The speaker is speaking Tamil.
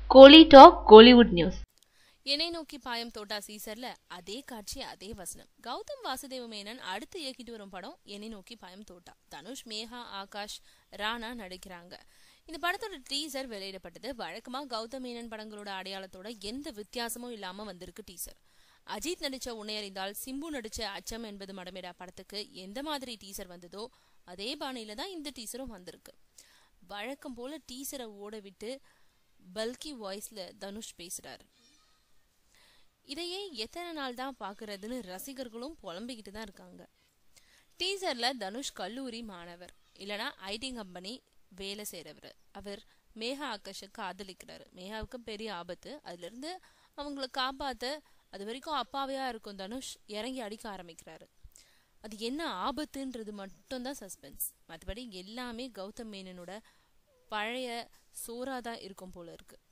கோலி டாக் கோலிவுட் நியூஸ் என்னை நோக்கி பாயம் தோட்டா சீசர்ல அதே காட்சி அதே வசனம் கௌதம் வாசுதேவ மேனன் அடுத்து இயக்கிட்டு வரும் படம் என்னை நோக்கி பாயம் தோட்டா தனுஷ் மேகா ஆகாஷ் ராணா நடிக்கிறாங்க இந்த படத்தோட டீசர் வெளியிடப்பட்டது வழக்கமா கௌதம் மேனன் படங்களோட அடையாளத்தோட எந்த வித்தியாசமும் இல்லாம வந்திருக்கு டீசர் அஜித் நடிச்ச உன்னை அறிந்தால் சிம்பு நடிச்ச அச்சம் என்பது மடமேடா படத்துக்கு எந்த மாதிரி டீசர் வந்ததோ அதே பாணியில தான் இந்த டீசரும் வந்திருக்கு வழக்கம் போல டீசரை ஓட விட்டு பல்கி வாய்ஸ்ல தனுஷ் பேசுறாரு இதையே எத்தனை நாள் தான் பாக்குறதுன்னு ரசிகர்களும் புலம்பிக்கிட்டு தான் இருக்காங்க டீசர்ல தனுஷ் கல்லூரி மாணவர் இல்லனா ஐடி கம்பெனி வேலை செய்றவர் அவர் மேகா ஆகாஷை காதலிக்கிறாரு மேகாவுக்கு பெரிய ஆபத்து அதுல இருந்து அவங்கள காப்பாத்த அது வரைக்கும் அப்பாவையா இருக்கும் தனுஷ் இறங்கி அடிக்க ஆரம்பிக்கிறாரு அது என்ன ஆபத்துன்றது மட்டும்தான் சஸ்பென்ஸ் மற்றபடி எல்லாமே கௌதம் மேனனோட பழைய சோறாதான் இருக்கும் போல இருக்கு